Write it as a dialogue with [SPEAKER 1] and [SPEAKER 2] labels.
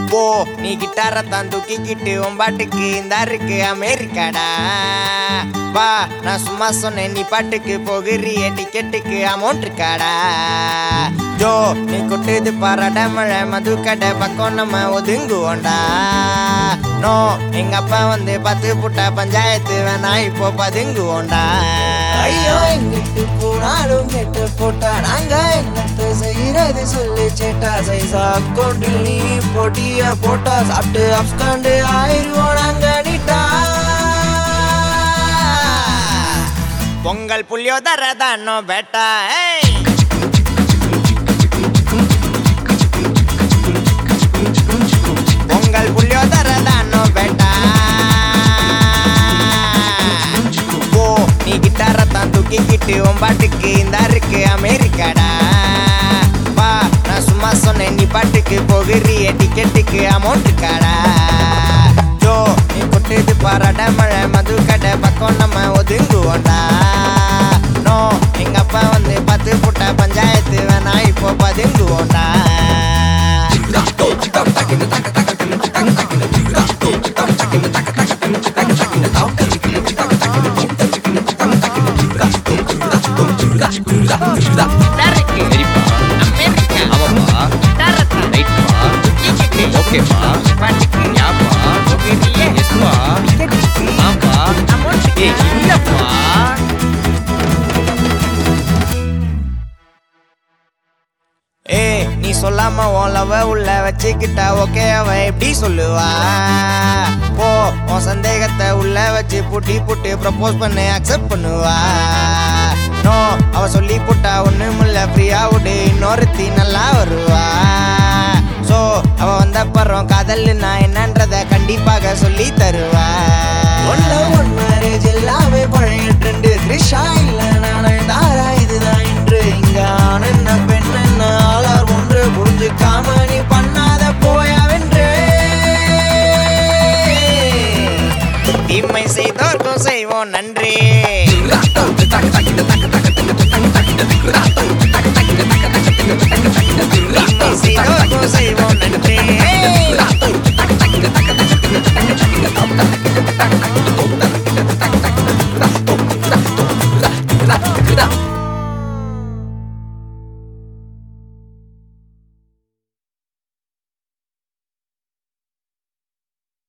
[SPEAKER 1] போ நீ கிட்டார தான் தூக்கிக்கிட்டு உன் இந்த இருக்கு அமெரிக்காடா வா நான் சும்மா சொன்னேன் நீ பாட்டுக்கு போகிறிய டிக்கெட்டுக்கு அமௌண்ட் இருக்காடா ஜோ நீ கொட்டுது பாராட மழை மது கடை பக்கம் நம்ம ஒதுங்குவோண்டா நோ எங்க அப்பா வந்து பத்து புட்டா பஞ்சாயத்து வேணா இப்போ பதுங்குவோண்டா
[SPEAKER 2] ஐயோ எங்கிட்டு போனாலும் கெட்டு போட்டா நாங்க என்னத்த செய்யறது சொல்லு சேட்டா சைசா அக்கௌண்டில் நீ போட்டிய போட்டா சாப்பிட்டு அப்ஸ்காண்டு ஆயிருவோம் நாங்க நீட்டா
[SPEAKER 1] பொங்கல் புளியோதர தானோ பேட்டா ஏய் பொங்கல் புளியோதர தானோ பேட்டா போ நீ கிட்டார தான் தூக்கிக்கிட்டு உன் பாட்டுக்கு இந்த இருக்கு அமெரிக்காடா வா நான் சும்மா சொன்னேன் நீ பாட்டுக்கு போகிறிய டிக்கெட்டுக்கு அமௌண்ட் இருக்காடா ஜோ நீ கொட்டுது பாராட மழை மது கடை பக்கம் நம்ம ஒதுங்குவோண்டா நோ எங்க அப்பா வந்து பத்து புட்ட பஞ்சாயத்து வேணா இப்போ பதுங்குவோண்டா
[SPEAKER 3] டருக்கு
[SPEAKER 4] சரிப்பா
[SPEAKER 3] அமெரிக்கா
[SPEAKER 4] ஆமாப்பா
[SPEAKER 3] டரத்தா
[SPEAKER 4] ரைட்ப்பா
[SPEAKER 3] டிக்கெட்டு
[SPEAKER 4] ஓகேப்பா
[SPEAKER 3] பாட்டுக்கு
[SPEAKER 4] யாப்பா
[SPEAKER 3] போகிறியே
[SPEAKER 4] எஸ்ப்பா
[SPEAKER 3] டிக்கெட்டுக்கு
[SPEAKER 4] ஆப்பா
[SPEAKER 3] அமௌண்ட்
[SPEAKER 4] ஏய் இல்லப்பா
[SPEAKER 1] ஏ நீ சொல்லாம ஓலவ உள்ள வச்சுக்கிட்டா ஓகே அவ எப்படி சொல்லுவா போ உன் சந்தேகத்தை உள்ள வச்சு புட்டி புட்டு ப்ரப்போஸ் பண்ணு அக்செப்ட் பண்ணுவா நோ அவ சொல்லி புட்டா ஒண்ணுமில்ல ஃப்ரீயா விடு இன்னொருத்தி நல்லா வருவா சோ அவ வந்த பறம் காதல் நான் என்னன்றத கண்டிப்பாக சொல்லி தருவா
[SPEAKER 2] ஒன்ல ஒன் மேரேஜ் எல்லாமே பழைய ட்ரெண்டு த்ரிஷா இல்ல நானே தாரா இதுதான் இன்று இங்க ஆண் என்ன பெண் என்ன ஆளார் ஒன்று புரிஞ்சுக்காம நீ பண்ணாத போயா வென்று
[SPEAKER 1] தீமை செய்தோர்க்கும் செய்வோம் நன்றி தீமை செய்தோர்க்கும் செய்வோம் நன்றி